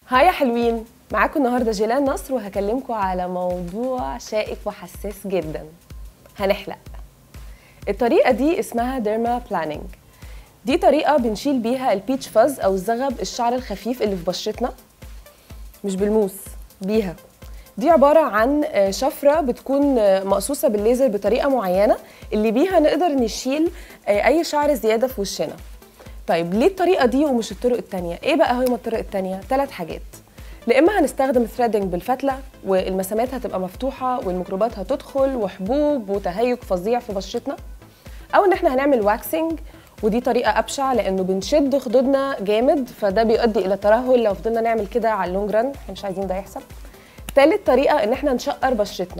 هاي يا حلوين معاكم النهارده جيلان نصر وهكلمكم على موضوع شائك وحساس جدا هنحلق الطريقه دي اسمها ديرما بلاننج دي طريقه بنشيل بيها البيتش فاز او الزغب الشعر الخفيف اللي في بشرتنا مش بالموس بيها دي عبارة عن شفرة بتكون مقصوصة بالليزر بطريقة معينة اللي بيها نقدر نشيل أي شعر زيادة في وشنا طيب ليه الطريقة دي ومش الطرق التانية؟ إيه بقى هما الطرق التانية؟ ثلاث حاجات لا إما هنستخدم ثريدنج بالفتلة والمسامات هتبقى مفتوحة والميكروبات هتدخل وحبوب وتهيج فظيع في بشرتنا أو إن إحنا هنعمل واكسنج ودي طريقة أبشع لأنه بنشد خدودنا جامد فده بيؤدي إلى ترهل لو فضلنا نعمل كده على اللونج ران إحنا مش عايزين ده يحصل تالت طريقة إن إحنا نشقر بشرتنا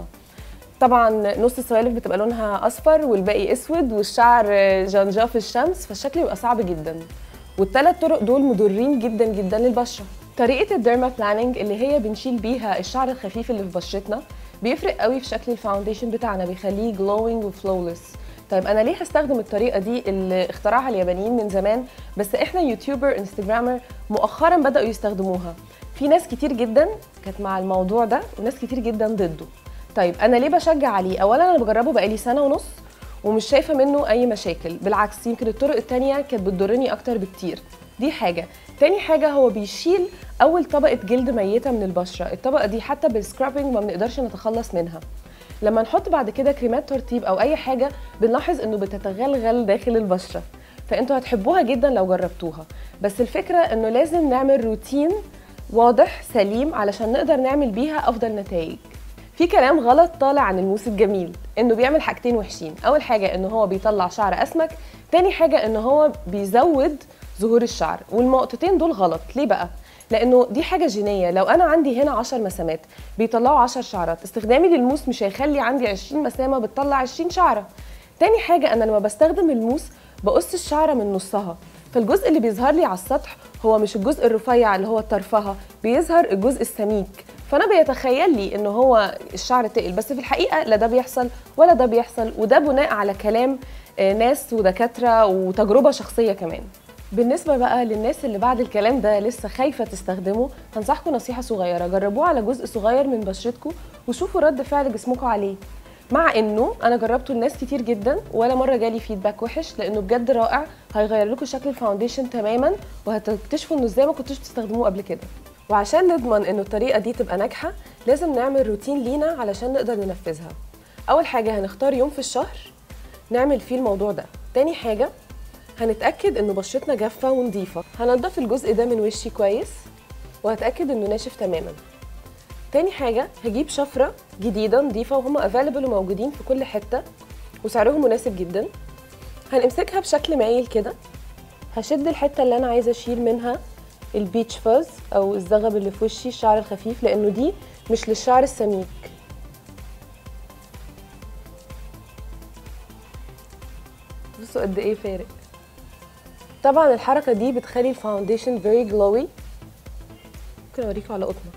طبعا نص السوالف بتبقى لونها اصفر والباقي اسود والشعر جنجاه في الشمس فالشكل بيبقى صعب جدا والثلاث طرق دول مضرين جدا جدا للبشره طريقه الديرما بلاننج اللي هي بنشيل بيها الشعر الخفيف اللي في بشرتنا بيفرق قوي في شكل الفاونديشن بتاعنا بيخليه جلوينج وفلولس طيب انا ليه هستخدم الطريقه دي اللي اخترعها اليابانيين من زمان بس احنا يوتيوبر انستجرامر مؤخرا بداوا يستخدموها في ناس كتير جدا كانت مع الموضوع ده وناس كتير جدا ضده طيب انا ليه بشجع عليه اولا انا بجربه بقالي سنه ونص ومش شايفه منه اي مشاكل بالعكس يمكن الطرق التانية كانت بتضرني اكتر بكتير دي حاجه تاني حاجه هو بيشيل اول طبقه جلد ميته من البشره الطبقه دي حتى بالسكرابنج ما بنقدرش نتخلص منها لما نحط بعد كده كريمات ترطيب او اي حاجه بنلاحظ انه بتتغلغل داخل البشره فانتوا هتحبوها جدا لو جربتوها بس الفكره انه لازم نعمل روتين واضح سليم علشان نقدر نعمل بيها افضل نتائج في كلام غلط طالع عن الموس الجميل انه بيعمل حاجتين وحشين اول حاجه ان هو بيطلع شعر اسمك تاني حاجه ان هو بيزود ظهور الشعر والنقطتين دول غلط ليه بقى لانه دي حاجه جينيه لو انا عندي هنا 10 مسامات بيطلعوا 10 شعرات استخدامي للموس مش هيخلي عندي 20 مسامه بتطلع 20 شعره تاني حاجه انا لما بستخدم الموس بقص الشعره من نصها فالجزء اللي بيظهر لي على السطح هو مش الجزء الرفيع اللي هو الطرفها بيظهر الجزء السميك فانا بيتخيل لي ان هو الشعر تقل بس في الحقيقه لا ده بيحصل ولا ده بيحصل وده بناء على كلام ناس ودكاتره وتجربه شخصيه كمان بالنسبه بقى للناس اللي بعد الكلام ده لسه خايفه تستخدمه هنصحكم نصيحه صغيره جربوه على جزء صغير من بشرتكم وشوفوا رد فعل جسمكم عليه مع انه انا جربته لناس كتير جدا ولا مره جالي فيدباك وحش لانه بجد رائع هيغير لكم شكل الفاونديشن تماما وهتكتشفوا انه ازاي ما كنتوش بتستخدموه قبل كده وعشان نضمن انه الطريقه دي تبقى ناجحه لازم نعمل روتين لينا علشان نقدر ننفذها اول حاجه هنختار يوم في الشهر نعمل فيه الموضوع ده تاني حاجه هنتاكد انه بشرتنا جافه ونظيفه هنضف الجزء ده من وشي كويس وهتاكد انه ناشف تماما تاني حاجه هجيب شفره جديده نظيفه وهم افيلبل وموجودين في كل حته وسعرهم مناسب جدا هنمسكها بشكل مايل كده هشد الحته اللي انا عايزه اشيل منها البيتش فاز او الزغب اللي في وشي الشعر الخفيف لانه دي مش للشعر السميك بصوا قد ايه فارق طبعا الحركه دي بتخلي الفاونديشن فيري جلوي ممكن اوريكم على قطنه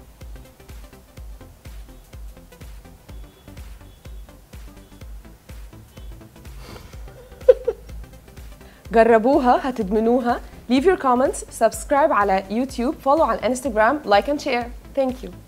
جربوها هتدمنوها leave your comments subscribe على يوتيوب follow على انستغرام like and share thank you